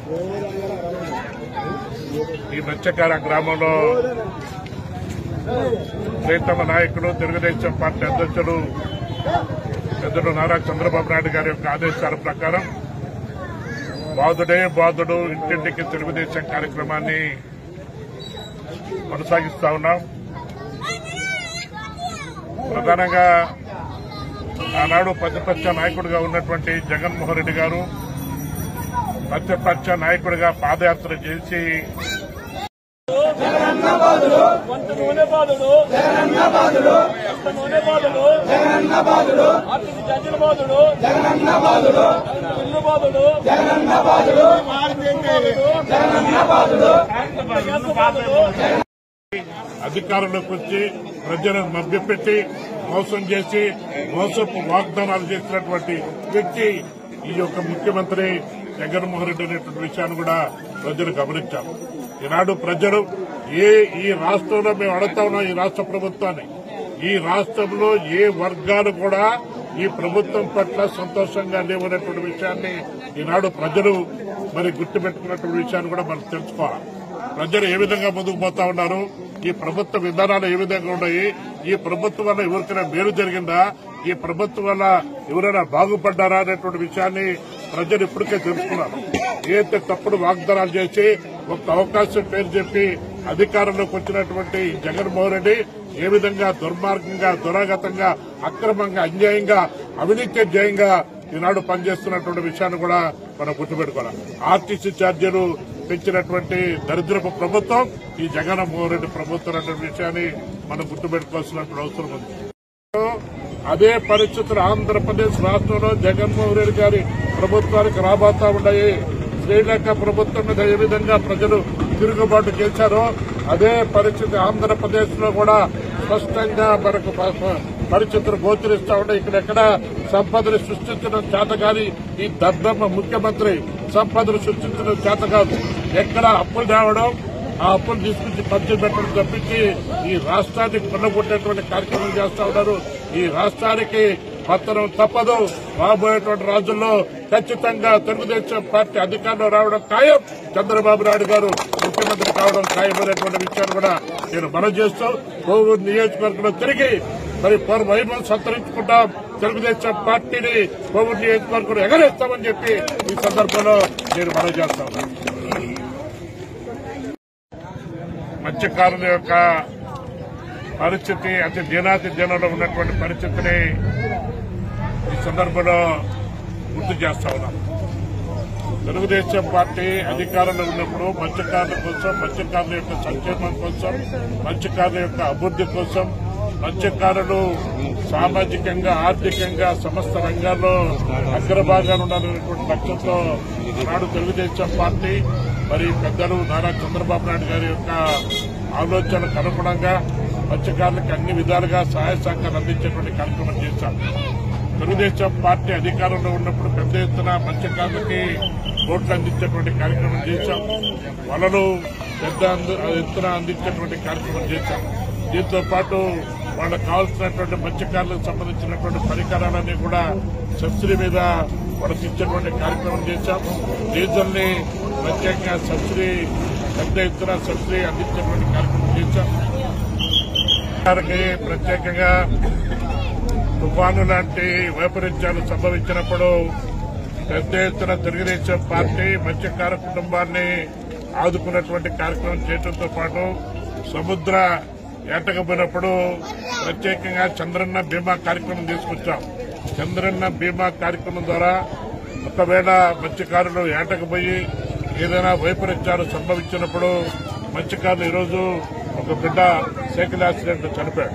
ఈ మత్స్యకార గ్రామంలో ప్రీతమ నాయకుడు తెలుగుదేశం పార్టీ అధ్యక్షుడు పెద్దలు నారా చంద్రబాబు నాయుడు గారి యొక్క ఆదేశాల ప్రకారం బాధుడే బాధుడు ఇంటింటికి తెలుగుదేశం కార్యక్రమాన్ని కొనసాగిస్తా ఉన్నాం ప్రధానంగా ఆనాడు ప్రతిపక్ష నాయకుడిగా ఉన్నటువంటి జగన్మోహన్ రెడ్డి గారు ప్రతిపక్ష నాయకుడిగా పాదయాత్ర చేసి వంట నూనె బాధుడు వంట నూనె బాధుడు ఆర్థిక జడ్జిల బాధుడు బిల్లు బాధుడు గ్యాస్ బాధుడు అధికారంలోకి వచ్చి ప్రజలను మభ్యపెట్టి మోసం చేసి మోసపు వాగ్దానాలు చేసినటువంటి వ్యక్తి ఈ యొక్క ముఖ్యమంత్రి జగన్మోహన్ రెడ్డి అనేటువంటి విషయాన్ని కూడా ప్రజలు గమనించారు ఈనాడు ప్రజలు ఏ ఈ రాష్ట్రంలో మేము అడుగుతా ఉన్నాం ఈ రాష్ట్ర ప్రభుత్వాన్ని ఈ రాష్ట్రంలో ఏ వర్గాలు కూడా ఈ ప్రభుత్వం పట్ల సంతోషంగా లేవనేటువంటి విషయాన్ని ఈనాడు ప్రజలు మరి గుర్తుపెట్టుకున్నటువంటి విషయాన్ని కూడా మనం తెలుసుకోవాలి ప్రజలు ఏ విధంగా ముందుకు పోతా ఉన్నారు ఈ ప్రభుత్వ విధానాలు ఏ విధంగా ఉన్నాయి ఈ ప్రభుత్వం వల్ల ఎవరికైనా మేలు జరిగిందా ఈ ప్రభుత్వం వల్ల ఎవరైనా బాగుపడ్డారా అనేటువంటి విషయాన్ని ప్రజలు ఇప్పటికే తెలుసుకున్నారు ఏదైతే తప్పుడు వాగ్దానాలు చేసి ఒక అవకాశం పేరు చెప్పి అధికారంలోకి వచ్చినటువంటి జగన్మోహన్ రెడ్డి ఏ విధంగా దుర్మార్గంగా దురాగతంగా అక్రమంగా అన్యాయంగా అవినీతి ధ్యేయంగా ఈనాడు పనిచేస్తున్నటువంటి విషయాన్ని కూడా మనం గుర్తుపెట్టుకోవాలి ఆర్టీసీ ఛార్జీలు పెంచినటువంటి దరిద్రపు ప్రభుత్వం ఈ జగన్మోహన్ రెడ్డి ప్రభుత్వం అనే విషయాన్ని మనం గుర్తుపెట్టుకోవాల్సినటువంటి అవసరం ఉంది అదే పరిస్థితులు ఆంధ్రప్రదేశ్ రాష్ట్రంలో జగన్మోహన్ రెడ్డి గారి ప్రభుత్వానికి రాబోతా ఉన్నాయి శ్రీలంక ప్రభుత్వం మీద ఏ విధంగా ప్రజలు తిరుగుబాటు చేశారో అదే పరిస్థితి ఆంధ్రప్రదేశ్ లో కూడా స్పష్టంగా మనకు ప- ప- పరిస్థితులు గోచరిస్తా ఉన్నాయి ఇక్కడెక్కడ సంపదను సృష్టించడం చేత కాని ఈ దద్దమ్మ ముఖ్యమంత్రి సంపదను సృష్టించడం చేత కాదు ఎక్కడ అప్పులు తేవడం ఆ అప్పులు తీసుకొచ్చి ఖర్చు పెట్టడం తప్పించి ఈ రాష్ట్రాన్ని కొల్లగొట్టేటువంటి కార్యక్రమం చేస్తా ఉన్నారు ఈ రాష్ట్రానికి పత్రం తప్పదు రాబోయేటువంటి రోజుల్లో ఖచ్చితంగా తెలుగుదేశం పార్టీ అధికారంలో రావడం ఖాయం చంద్రబాబు నాయుడు గారు ముఖ్యమంత్రి కావడం ఖాయమైనటువంటి విషయాన్ని కూడా నేను మనం చేస్తూ కోవూరు నియోజకవర్గంలో తిరిగి మరి పూర్వ వైభవం సంతరించుకుంటాం తెలుగుదేశం పార్టీని కోవూరు నియోజకవర్గంలో ఎగరేస్తామని చెప్పి ఈ సందర్భంలో నేను మనం చేస్తా ఉన్నాను మత్స్యకారుల యొక్క పరిస్థితి అతి దీనాతి దీనంలో ఉన్నటువంటి పరిస్థితిని ఈ సందర్భంలో గుర్తు చేస్తా ఉన్నాం తెలుగుదేశం పార్టీ అధికారంలో ఉన్నప్పుడు మత్స్యకారుల కోసం మత్స్యకారుల యొక్క సంక్షేమం కోసం మత్స్యకారుల యొక్క అభివృద్ది కోసం మత్స్యకారులు సామాజికంగా ఆర్థికంగా సమస్త రంగాల్లో అగ్రభాగాలు ఉండాలనేటువంటి లక్ష్యంతో నాడు తెలుగుదేశం పార్టీ మరి పెద్దలు నారా చంద్రబాబు నాయుడు గారి యొక్క ఆలోచనలకు అనుగుణంగా మత్స్యకారులకు అన్ని విధాలుగా సహాయ సహకారం అందించేటువంటి కార్యక్రమం చేశాం తెలుగుదేశం పార్టీ అధికారంలో ఉన్నప్పుడు పెద్ద ఎత్తున మత్స్యకారులకి ఓట్లు అందించేటువంటి కార్యక్రమం చేశాం వలలు పెద్ద అందు- ఎత్తున అందించేటువంటి కార్యక్రమం చేశాం దీంతో పాటు వాళ్ళకు కావాల్సినటువంటి మత్స్యకారులకు సంబంధించినటువంటి పరికరాలన్నీ కూడా సబ్సిడీ మీద వాళ్ళకి ఇచ్చేటువంటి కార్యక్రమం చేశాం డీజిల్ ని ప్రత్యేకంగా సబ్సిడీ పెద్ద ఎత్తున సబ్సిడీ అందించేటువంటి కార్యక్రమం చేశాం వారికి ప్రత్యేకంగా తుఫాను లాంటి వైపరీత్యాలు సంభవించినప్పుడు పెద్ద ఎత్తున తెలుగుదేశం పార్టీ మత్స్యకార కుటుంబాన్ని ఆదుకున్నటువంటి కార్యక్రమం చేయడంతో పాటు సముద్ర ఏటకపోయినప్పుడు ప్రత్యేకంగా చంద్రన్న బీమా కార్యక్రమం తీసుకొచ్చాం చంద్రన్న బీమా కార్యక్రమం ద్వారా ఒకవేళ మత్స్యకారులు ఏటకపోయి ఏదైనా వైపరీత్యాలు సంభవించినప్పుడు మత్స్యకారులు ఈరోజు ఒక బిడ్డ సైకిల్ యాక్సిడెంట్ చనిపోయాడు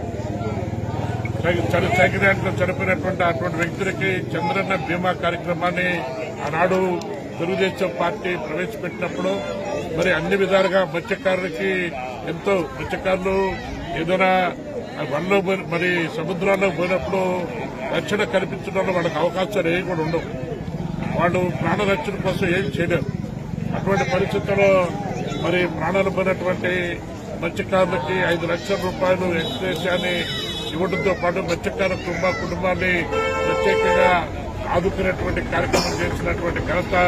చని సైకిల్ చనిపోయినటువంటి అటువంటి వ్యక్తులకి చంద్రన్న బీమా కార్యక్రమాన్ని ఆనాడు తెలుగుదేశం పార్టీ ప్రవేశపెట్టినప్పుడు మరి అన్ని విధాలుగా మత్స్యకారులకి ఎంతో మత్స్యకారులు ఏదైనా వనలో పోయి మరి సముద్రాల్లో పోయినప్పుడు రక్షణ కల్పించడంలో వాళ్ళకి అవకాశాలు ఏవి కూడా ఉండవు వాళ్ళు ప్రాణ రక్షణ కోసం ఏం చేయలేరు అటువంటి పరిస్థితుల్లో మరి ప్రాణాలు పోయినటువంటి మత్స్యకారులకి ఐదు లక్షల రూపాయలు ఎక్స్ప్రెషాన్ని ఇవ్వడంతో పాటు మత్స్యకార కుటుంబ కుటుంబాన్ని ప్రత్యేకంగా ఆదుకునేటువంటి కార్యక్రమం చేసినటువంటి ఘనత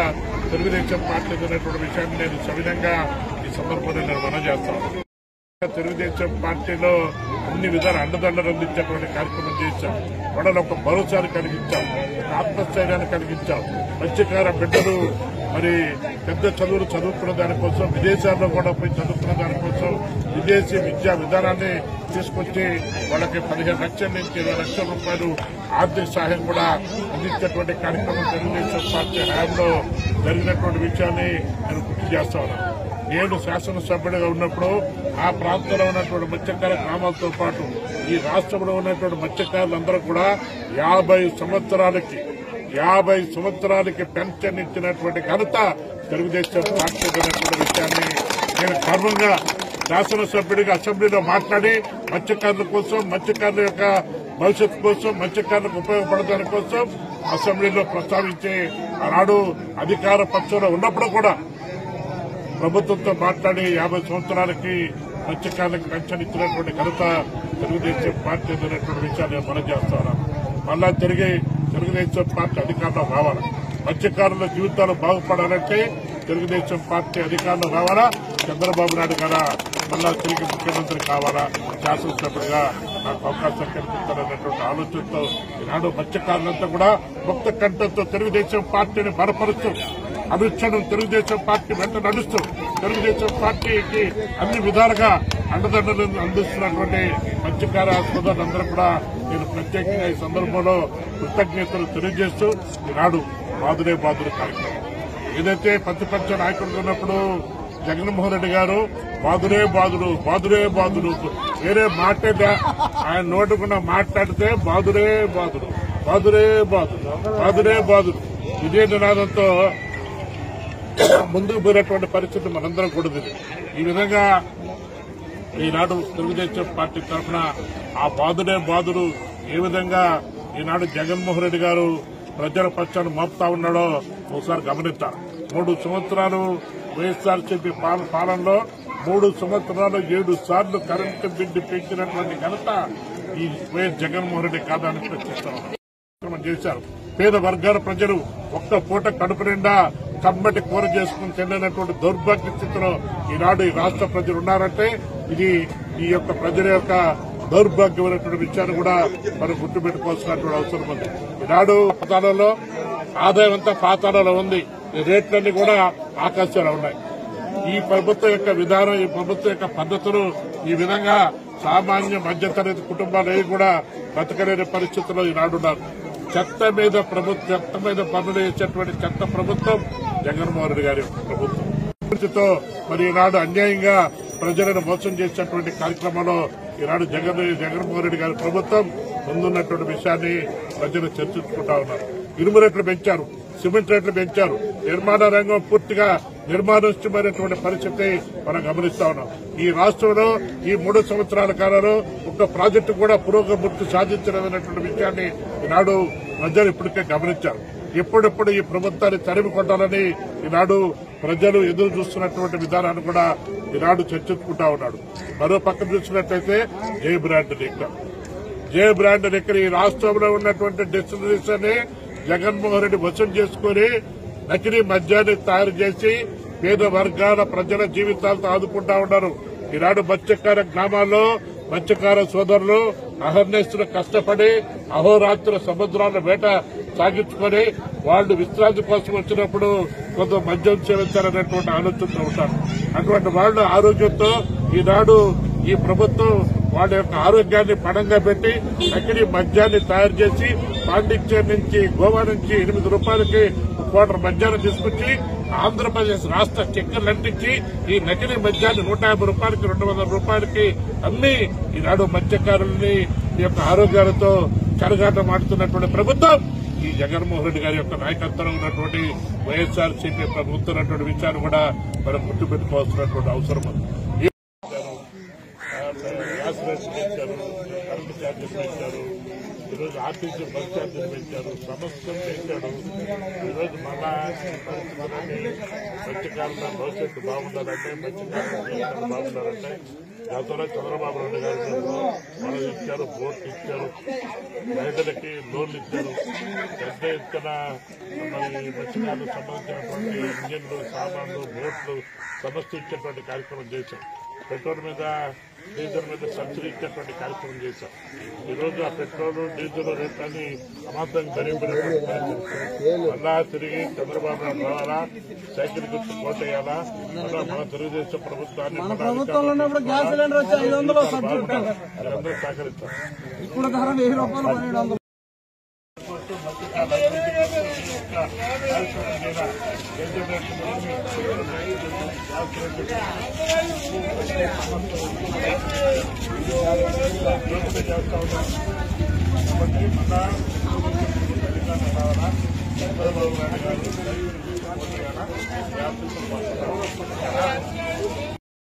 తెలుగుదేశం పార్టీ అనేటువంటి విషయాన్ని నేను సవినంగా ఈ సందర్భంలో నేను మనం చేస్తాను తెలుగుదేశం పార్టీలో అన్ని విధాల అండదండలు అందించేటువంటి కార్యక్రమం చేశాం వాళ్ళలో ఒక భరోసాను కలిగించాం ఒక ఆత్మస్థైర్యాన్ని కలిగించాం మత్స్యకార బిడ్డలు మరి పెద్ద చదువులు చదువుకున్న దానికోసం విదేశాల్లో కూడా పోయి చదువుకున్న దానికోసం విదేశీ విద్యా విధానాన్ని తీసుకొచ్చి వాళ్ళకి పదిహేను లక్షల నుంచి ఇరవై లక్షల రూపాయలు ఆర్థిక సహాయం కూడా అందించేటువంటి కార్యక్రమం తెలుగుదేశం పార్టీ హయాంలో జరిగినటువంటి విషయాన్ని నేను గుర్తు చేస్తా ఉన్నాను నేను శాసనసభ్యుడిగా ఉన్నప్పుడు ఆ ప్రాంతంలో ఉన్నటువంటి మత్స్యకార గ్రామాలతో పాటు ఈ రాష్ట్రంలో ఉన్నటువంటి మత్స్యకారులందరూ కూడా యాభై సంవత్సరాలకి యాభై సంవత్సరాలకి పెన్షన్ ఇచ్చినటువంటి ఘనత తెలుగుదేశం పార్టీ అనేటువంటి విషయాన్ని నేను గర్వంగా శాసనసభ్యుడిగా అసెంబ్లీలో మాట్లాడి మత్స్యకారుల కోసం మత్స్యకారుల యొక్క భవిష్యత్తు కోసం మత్స్యకారులకు ఉపయోగపడదాని కోసం అసెంబ్లీలో ప్రస్తావించి ఆనాడు అధికార పక్షంలో ఉన్నప్పుడు కూడా ప్రభుత్వంతో మాట్లాడి యాభై సంవత్సరాలకి మత్స్యకారులకు పెన్షన్ ఇచ్చినటువంటి ఘనత తెలుగుదేశం పార్టీ అనేటువంటి విషయాన్ని నేను మనం చేస్తాను మళ్ళా తిరిగి తెలుగుదేశం పార్టీ అధికారంలో రావాలి మత్స్యకారుల జీవితాలు బాగుపడాలంటే తెలుగుదేశం పార్టీ అధికారంలో రావాలా చంద్రబాబు నాయుడు గారా మళ్ళా తిరిగి ముఖ్యమంత్రి కావాలా శాసనసభ్యుడిగా నాకు అవకాశం కల్పిస్తారన్నటువంటి ఆలోచనతో ఈనాడు మత్స్యకారులంతా కూడా ముక్త కంఠంతో తెలుగుదేశం పార్టీని బలపరుస్తూ అనుక్షణం తెలుగుదేశం పార్టీ వెంట నడుస్తూ తెలుగుదేశం పార్టీకి అన్ని విధాలుగా అండదండలు అందిస్తున్నటువంటి మత్స్యకార సోదరులందరూ కూడా నేను ప్రత్యేకంగా ఈ సందర్భంలో కృతజ్ఞతలు తెలియజేస్తూ ఈనాడు బాదురే బాదురు కార్యక్రమం ఏదైతే ప్రతిపక్ష నాయకుడు ఉన్నప్పుడు జగన్మోహన్ రెడ్డి గారు బాదురే బాదుడు బాదురే బాదుడు వేరే మాటే లే. ఆయన నోటుకున్న మాట్లాడితే బాదురే బాదుడు బాదురే బాదుడు బాదురే బాదుడు ఇదే నినాదంతో ముందుకు పోయినటువంటి పరిస్థితి మనందరం కూడా ఉంది. ఈ విధంగా ఈనాడు తెలుగుదేశం పార్టీ తరఫున ఆ బాధుడే బాధుడు ఏ విధంగా ఈనాడు జగన్మోహన్ రెడ్డి గారు ప్రజల పక్షాన్ని మోపుతా ఉన్నాడో ఒకసారి గమనించాలి మూడు సంవత్సరాలు వైఎస్ఆర్సీపీ పాల- పాలనలో మూడు సంవత్సరాలు ఏడు సార్లు కరెంటు బిల్లు పెంచినటువంటి ఘనత ఈ వైఎస్ జగన్మోహన్ రెడ్డి కాదని ప్రశ్నిస్తాం కార్యక్రమం చేశారు పేద వర్గాల ప్రజలు ఒక్క పూట కడుపు నిండా కమ్మటి కూర చేసుకుని తిననటువంటి దౌర్భాగ్య స్థితిలో ఈనాడు ఈ రాష్ట్ర ప్రజలు ఉన్నారంటే ఇది ఈ యొక్క ప్రజల యొక్క దౌర్భాగ్యమైనటువంటి విషయాన్ని కూడా మనం గుర్తుపెట్టుకోవాల్సినటువంటి అవసరం ఉంది ఈనాడు పాతాళంలో ఆదాయం అంతా పాతాళంలో ఉంది ఈ రేట్లన్నీ కూడా ఆకాశాలు ఉన్నాయి ఈ ప్రభుత్వం యొక్క విధానం ఈ ప్రభుత్వం యొక్క పద్ధతులు ఈ విధంగా సామాన్య మధ్యతరగతి కుటుంబాలు ఏవి కూడా బతకలేని పరిస్థితుల్లో ఈనాడు ఉన్నారు చెత్త మీద ప్రభుత్వం చెత్త మీద పనులు వేసేటువంటి చెత్త ప్రభుత్వం జగన్మోహన్ రెడ్డి గారి యొక్క ప్రభుత్వం పరిస్థితితో మరి ఈనాడు అన్యాయంగా ప్రజలను మోసం చేసేటువంటి కార్యక్రమంలో ఈనాడు జగన్ జగన్మోహన్ రెడ్డి గారి ప్రభుత్వం ముందున్నటువంటి విషయాన్ని ప్రజలు చర్చించుకుంటా ఉన్నారు ఇనుము రేట్లు పెంచారు సిమెంట్ రేట్లు పెంచారు నిర్మాణ రంగం పూర్తిగా నిర్మాణిష్టమైనటువంటి పరిస్థితి మనం గమనిస్తా ఉన్నాం ఈ రాష్ట్రంలో ఈ మూడు సంవత్సరాల కాలంలో ఒక ప్రాజెక్టు కూడా పురోగతి సాధించలేదనేటువంటి విషయాన్ని ఈనాడు ప్రజలు ఇప్పటికే గమనించారు ఎప్పుడెప్పుడు ఈ ప్రభుత్వాన్ని తరిమి కొట్టాలని ఈనాడు ప్రజలు ఎదురు చూస్తున్నటువంటి విధానాన్ని కూడా ఈనాడు చర్చించుకుంటా ఉన్నాడు మరో పక్కన చూసినట్లయితే జై బ్రాండ్ లిక్కర్ జే బ్రాండ్ దగ్గర ఈ రాష్ట్రంలో ఉన్నటువంటి డిస్టిలరీస్ అని జగన్మోహన్ రెడ్డి వసూలు చేసుకుని నకిలీ మద్యాన్ని తయారు చేసి పేద వర్గాల ప్రజల జీవితాలతో ఆదుకుంటా ఉన్నారు ఈనాడు మత్స్యకార గ్రామాల్లో మత్స్యకార సోదరులు అహర్నేస్తులు కష్టపడి అహోరాత్రుల సముద్రాల వేట సాగించుకొని వాళ్ళు విశ్రాంతి కోసం వచ్చినప్పుడు కొంత మద్యం సేవించాలనేటువంటి ఆలోచనతో ఉంటారు అటువంటి వాళ్ళు ఆరోగ్యంతో ఈనాడు ఈ ప్రభుత్వం వాళ్ళ యొక్క ఆరోగ్యాన్ని పణంగా పెట్టి నకిలీ మద్యాన్ని తయారు చేసి పాండిచ్చేరి నుంచి గోవా నుంచి ఎనిమిది రూపాయలకి క్వార్టర్ మద్యాన్ని తీసుకొచ్చి ఆంధ్రప్రదేశ్ రాష్ట్ర చక్కెరలు అంటించి ఈ నకిలీ మద్యాన్ని నూట యాభై రూపాయలకి రెండు వందల రూపాయలకి అమ్మి ఈనాడు మత్స్యకారుల్ని ఈ యొక్క ఆరోగ్యాలతో చెరగాటం ఆడుతున్నటువంటి ప్రభుత్వం ఈ జగన్మోహన్ రెడ్డి గారి యొక్క నాయకత్వంలో ఉన్నటువంటి వైఎస్ఆర్ సిపి ప్రభుత్వం ఉన్నటువంటి విషయాన్ని కూడా మనం గుర్తుపెట్టుకోవాల్సినటువంటి అవసరం ఉంది గ్యాస్ రేట్లు పెంచారు కరెంటు ఛార్జెస్ పెంచారు ఈరోజు ఆర్టీసీ బస్ ఛార్జీలు పెంచారు సమస్యలు పెంచాడు ఈరోజు మళ్ళా పరిస్థితులన్నీ మత్స్యకారుల భవిష్యత్తు బాగుండాలంటే మత్స్యకారుల జీవితాలు బాగుండాలంటే గతంలో చంద్రబాబు నాయుడు గారు ఉన్నప్పుడు వాళ్ళు ఇచ్చారు బోట్లు ఇచ్చారు రైతులకి లోన్లు ఇచ్చారు పెద్ద ఎత్తున మరి మత్స్యకారులకు సంబంధించినటువంటి ఇంజన్లు సామాన్లు బోట్లు సమస్య ఇచ్చేటువంటి కార్యక్రమం చేశాం పెట్రోల్ మీద డీజిల్ మీద సబ్సిడీ ఇచ్చేటువంటి కార్యక్రమం చేశాం ఈరోజు ఆ పెట్రోల్ డీజిల్ రేట్లని అమాంతంగా పెరిగిపోయినటువంటి పరిస్థితి మళ్ళా తిరిగి చంద్రబాబు నాయుడు రావాలా సైకిల్ గుర్తు కోటేయాలా మళ్ళా మన తెలుగుదేశం ప్రభుత్వాన్ని మన ప్రభుత్వంలో ఉన్నప్పుడు గ్యాస్ సిలిండర్ వచ్చి ఐదు వందలు సబ్సిడీ బాగుండాలి. మీరందరూ సహకరిస్తారు ఇప్పుడు ధర వెయ్యి రూపాయలు పన్నెండు వందలు కాబట్టి మన తెలంగాణ రావాలా చంద్రబాబు నాయుడు గారు